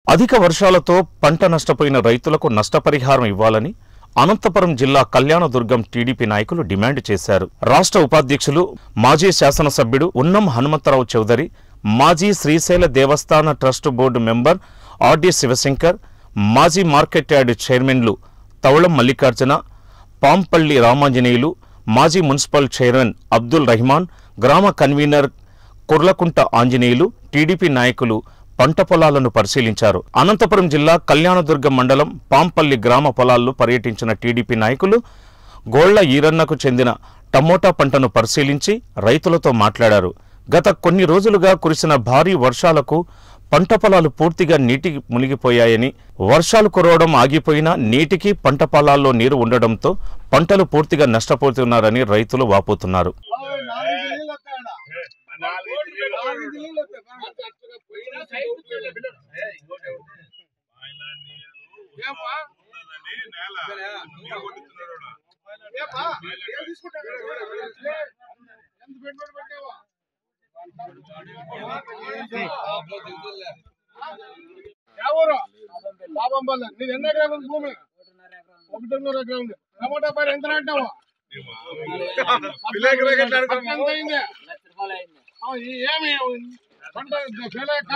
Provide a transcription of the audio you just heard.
అధిక వర్షాలతో పంట నష్టపోయిన రైతులకు నష్టపరిహారం ఇవ్వాలని అనంతపురం జిల్లా కళ్యాణదుర్గం టీడీపీ నాయకులు డిమాండ్ చేశారు రాష్ట్ర ఉపాధ్యక్షులు మాజీ శాసనసభ్యుడు ఉన్నం హనుమంతరావు చౌదరి మాజీ శ్రీశైల దేవస్థాన trust board member R D Sivasankar మాజీ మార్కెట్ యార్డ్ చైర్మన్లు తవళం మల్లికార్జున పాంపల్లి రామాంజనేయులు మాజీ మున్సిపల్ చైర్మన్ అబ్దుల్ రహమాన్ గ్రామ కన్వీనర్ కుర్లకుంట ఆంజనేయులు టీడీపీ నాయకులు పంట పొలాలను పరిశీలించారు అనంతపురం జిల్లా కళ్యాణదుర్గం మండలం పాంపల్లి గ్రామ పొలాల్లో పర్యటించిన టీడీపీ నాయకులు గోళ్ల ఈరన్నకు చెందిన టమోటా పంటను పరిశీలించి రైతులతో మాట్లాడారు గత కొన్ని రోజులుగా కురిసిన భారీ వర్షాలకు పంట పొలాలు పూర్తిగా నీటికి మునిగిపోయాయని వర్షాలు కురవడం ఆగిపోయినా నీటికి పంట పొలాల్లో నీరు ఉండడంతో పంటలు పూర్తిగా నష్టపోతున్నారని రైతులు వాపోతున్నారు ఎవరు బాబంబల్ నీది ఎన్ని ఎకరాలు ఉంది భూమి ఒకటిన్నర ఎకరం ఉంది టమోటా పైన ఎంత అంటావు ఎంత అయింది ఆ, ఈ ఏమి పంట ఫెయిల్ అయ్యే